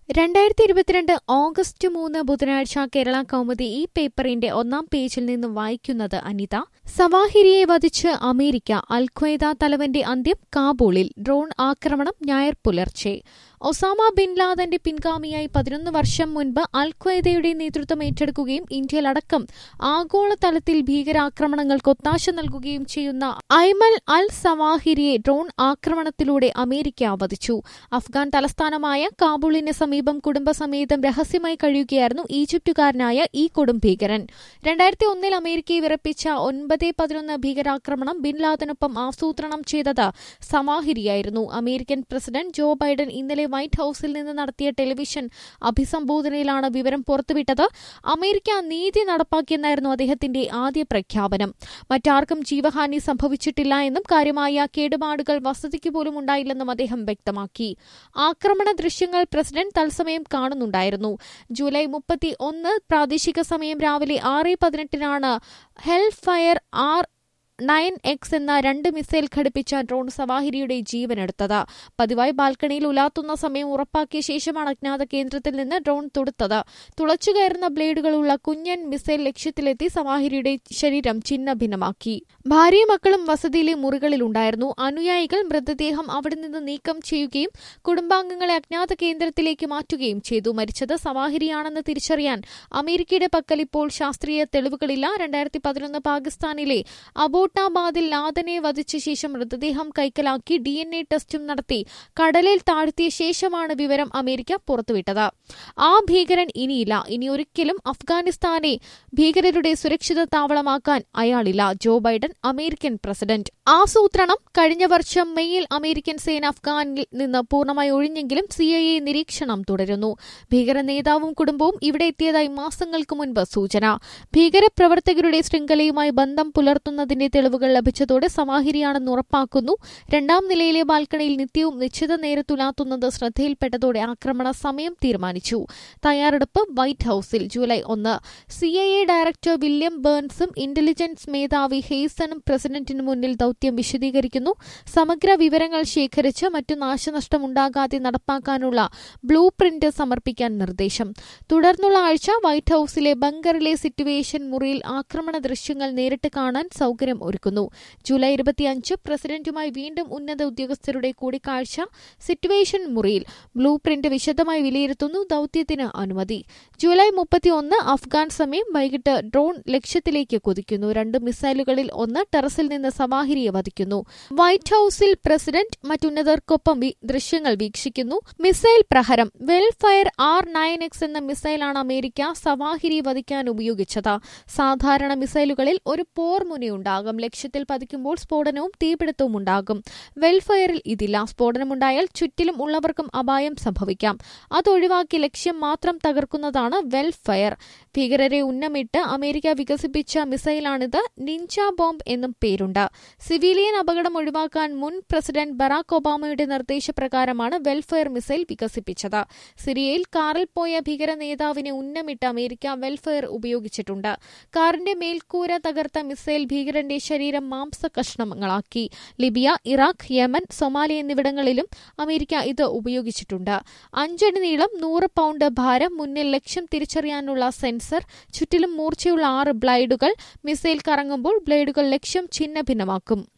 രണ്ടായിരത്തി ഇരുപത്തിരണ്ട് ഓഗസ്റ്റ് മൂന്ന് ബുധനാഴ്ച കേരള കൗമുദി ഈ പേപ്പറിന്റെ ഒന്നാം പേജിൽ നിന്നും വായിക്കുന്നത് അനിത സവാഹിരിയെ വധിച്ച് അമേരിക്ക അൽഖ്വയ്ദ തലവന്റെ അന്ത്യം കാബൂളിൽ ഡ്രോൺ ആക്രമണം ഞായർ പുലർച്ചെ ഒസാമ ബിൻ ലാദന്റെ പിൻഗാമിയായി പതിനൊന്ന് വർഷം മുൻപ് അൽഖ്വയ്ദയുടെ നേതൃത്വം ഏറ്റെടുക്കുകയും ഇന്ത്യയിലടക്കം ആഗോളതലത്തിൽ ഭീകരാക്രമണങ്ങൾക്ക് ഒത്താശ നൽകുകയും ചെയ്യുന്ന ഐമൽ അൽ സവാഹിരിയെ ഡ്രോൺ ആക്രമണത്തിലൂടെ അമേരിക്ക വധിച്ചു അഫ്ഗാൻ തലസ്ഥാനമായ കാബൂളിന് സമീപം കുടുംബസമേതം രഹസ്യമായി കഴിയുകയായിരുന്നു ഈജിപ്തുകാരനായ ഈ കൊടും ഭീകരൻ രണ്ടായിരത്തി ഒന്നിൽ അമേരിക്കയെ വിറപ്പിച്ച ഒൻപത് പതിനൊന്ന് ഭീകരാക്രമണം ബിൻ ലാദനൊപ്പം ആസൂത്രണം ചെയ്തത് സമാഹിരിയായിരുന്നു അമേരിക്കൻ പ്രസിഡന്റ് ജോ ബൈഡൻ ഇന്നലെ വൈറ്റ് ഹൌസിൽ നിന്ന് നടത്തിയ ടെലിവിഷൻ അഭിസംബോധനയിലാണ് വിവരം പുറത്തുവിട്ടത് അമേരിക്ക നീതി നടപ്പാക്കിയെന്നായിരുന്നു അദ്ദേഹത്തിന്റെ ആദ്യ പ്രഖ്യാപനം മറ്റാർക്കും ജീവഹാനി സംഭവിച്ചിട്ടില്ല എന്നും കാര്യമായ കേടുപാടുകൾ വസതിക്ക് പോലും ഉണ്ടായില്ലെന്നും അദ്ദേഹം വ്യക്തമാക്കി ആക്രമണ ദൃശ്യങ്ങൾ പ്രസിഡന്റ് തത്സമയം കാണുന്നുണ്ടായിരുന്നു ജൂലൈ മുപ്പത്തി ഒന്ന് പ്രാദേശിക സമയം രാവിലെ ആറ് പതിനെട്ടിനാണ് hellfire R nine X എന്ന രണ്ട് മിസൈൽ ഘടിപ്പിച്ച ഡ്രോൺ സവാഹിരിയുടെ ജീവനെടുത്തത് പതിവായി ബാൽക്കണിയിൽ ഉലാത്തുന്ന സമയം ഉറപ്പാക്കിയ ശേഷമാണ് അജ്ഞാത കേന്ദ്രത്തിൽ നിന്ന് ഡ്രോൺ തൊടുത്തത് തുളച്ചുകയറുന്ന ബ്ലേഡുകളുള്ള കുഞ്ഞൻ മിസൈൽ ലക്ഷ്യത്തിലെത്തി സവാഹിരിയുടെ ശരീരം ഛിന്ന ഭിന്നമാക്കി ഭാര്യയും മക്കളും വസതിയിലെ മുറികളിലുണ്ടായിരുന്നു അനുയായികൾ മൃതദേഹം അവിടെ നിന്ന് നീക്കം ചെയ്യുകയും കുടുംബാംഗങ്ങളെ അജ്ഞാത കേന്ദ്രത്തിലേക്ക് മാറ്റുകയും ചെയ്തു മരിച്ചത് സവാഹിരിയാണെന്ന് തിരിച്ചറിയാൻ അമേരിക്കയുടെ പക്കൽ ഇപ്പോൾ ശാസ്ത്രീയ തെളിവുകളില്ല രണ്ടായിരത്തി പതിനൊന്ന് പാകിസ്ഥാനിലെ അബോട്ടാബാദിൽ ലാദനെ വധിച്ച ശേഷം മൃതദേഹം കൈക്കലാക്കി ഡി എൻ എ ടെസ്റ്റും നടത്തി കടലിൽ താഴ്ത്തിയ ശേഷമാണ് വിവരം അമേരിക്ക പുറത്തുവിട്ടത് ആ ഭീകരൻ ഇനിയില്ല ഇനി ഒരിക്കലും അഫ്ഗാനിസ്ഥാനെ ഭീകരരുടെ സുരക്ഷിത താവളമാക്കാൻ അയാളില്ല ജോ ബൈഡൻ അമേരിക്കൻ പ്രസിഡന്റ് ആസൂത്രണം കഴിഞ്ഞ വർഷം മെയ്യിൽ അമേരിക്കൻ സേന അഫ്ഗാനിൽ നിന്ന് പൂർണ്ണമായി ഒഴിഞ്ഞെങ്കിലും സി ഐ എ നിരീക്ഷണം തുടരുന്നു ഭീകര നേതാവും കുടുംബവും ഇവിടെ എത്തിയതായി മാസങ്ങൾക്ക് മുൻപ് സൂചന ഭീകരപ്രവർത്തകരുടെ ശൃംഖലയുമായി ബന്ധം പുലർത്തുന്നതിന്റെ തെളിവുകൾ ലഭിച്ചതോടെ സമാഹിരിയാണെന്ന് ഉറപ്പാക്കുന്നു രണ്ടാം നിലയിലെ ബാൽക്കണിയിൽ നിത്യവും നിശ്ചിത നേരത്തുലാത്തുന്നത് ശ്രദ്ധയിൽപ്പെട്ടതോടെ ആക്രമണ സമയം തീരുമാനിച്ചു തയ്യാറെടുപ്പ് വൈറ്റ് ഹൌസിൽ ജൂലൈ ഒന്ന് C I A director William ബേൺസും ഇന്റലിജൻസ് മേധാവി ഹെയ്സണും പ്രസിഡന്റിന് മുന്നിൽ ദൌത്യം വിശദീകരിക്കുന്നു സമഗ്ര വിവരങ്ങൾ ശേഖരിച്ച് മറ്റു നാശനഷ്ടമുണ്ടാകാതെ നടപ്പാക്കാനുള്ള ബ്ലൂ പ്രിന്റ് സമർപ്പിക്കാൻ നിർദ്ദേശം തുടർന്നുള്ള ആഴ്ച വൈറ്റ് ഹൌസിലെ ബങ്കറിലെ സിറ്റുവേഷൻ മുറിയിൽ ആക്രമണ ദൃശ്യങ്ങൾ നേരിട്ട് കാണാൻ സൌകര്യം ഒരുക്കുന്നു ജൂലൈ ഇരുപത്തിയഞ്ച് പ്രസിഡന്റുമായി വീണ്ടും ഉന്നത ഉദ്യോഗസ്ഥരുടെ കൂടിക്കാഴ്ച സിറ്റുവേഷൻ മുറിയിൽ ബ്ലൂ പ്രിന്റ് വിശദമായി വിലയിരുത്തുന്നു ദൌത്യത്തിന് അനുമതി ജൂലൈ മുപ്പത്തിയൊന്ന് അഫ്ഗാൻ സമയം വൈകിട്ട് ഡ്രോൺ ലക്ഷ്യത്തിലേക്ക് കുതിക്കുന്നു രണ്ട് മിസൈലുകളിൽ ഒന്ന് ടെറസിൽ നിന്ന് സവാഹിരിയെ വധിക്കുന്നു വൈറ്റ് ഹൌസിൽ പ്രസിഡന്റ് മറ്റുന്നതർക്കൊപ്പം ദൃശ്യങ്ങൾ വീക്ഷിക്കുന്നു മിസൈൽ പ്രഹരം വെൽഫയർ ആർ നയൻ എക്സ് എന്ന മിസൈലാണ് അമേരിക്ക സവാഹിരി വധിക്കാൻ ഉപയോഗിച്ചത് സാധാരണ മിസൈലുകളിൽ ഒരു പോർ മുനയുണ്ടാകും ലക്ഷ്യത്തിൽ പതിക്കുമ്പോൾ സ്ഫോടനവും തീപിടുത്തവും ഉണ്ടാകും വെൽഫയറിൽ ഇതില്ല സ്ഫോടനമുണ്ടായാൽ ചുറ്റിലും ഉള്ളവർക്കും അപായം സംഭവിക്കാം അതൊഴിവാക്കി ലക്ഷ്യം മാത്രം തകർക്കുന്നതാണ് വെൽഫയർ ഭീകരരെ ഉന്നമിട്ട് അമേരിക്ക വികസിപ്പിച്ച മിസൈലാണിത് നിഞ്ച ബോംബ് എന്നും പേരുണ്ട് സിവിലിയൻ അപകടം ഒഴിവാക്കാൻ മുൻ പ്രസിഡന്റ് ബറാക് ഒബാമയുടെ നിർദ്ദേശപ്രകാരമാണ് വെൽഫെയർ മിസൈൽ വികസിപ്പിച്ചത് സിറിയയിൽ കാറിൽ പോയ ഭീകര നേതാവിനെ ഉന്നമിട്ട് അമേരിക്ക വെൽഫെയർ ഉപയോഗിച്ചിട്ടുണ്ട് കാറിന്റെ മേൽക്കൂര തകർത്ത മിസൈൽ ഭീകരന്റെ ശരീരം മാംസ കഷ്ണങ്ങളാക്കി ലിബിയ ഇറാഖ് യമൻ സൊമാലിയ എന്നിവിടങ്ങളിലും അമേരിക്ക ഇത് ഉപയോഗിച്ചിട്ടുണ്ട് അഞ്ചടി നീളം നൂറ് പൗണ്ട് ഭാരം മുന്നിൽ ലക്ഷ്യം തിരിച്ചറിയാനുള്ള സെൻസർ ചുറ്റിലും മൂർച്ചയുള്ള ആറ് ബ്ലേഡുകൾ മിസൈൽ കറങ്ങുമ്പോൾ ബ്ലേഡുകൾ ലക്ഷ്യം ഛിന്ന ഭിന്നമാക്കും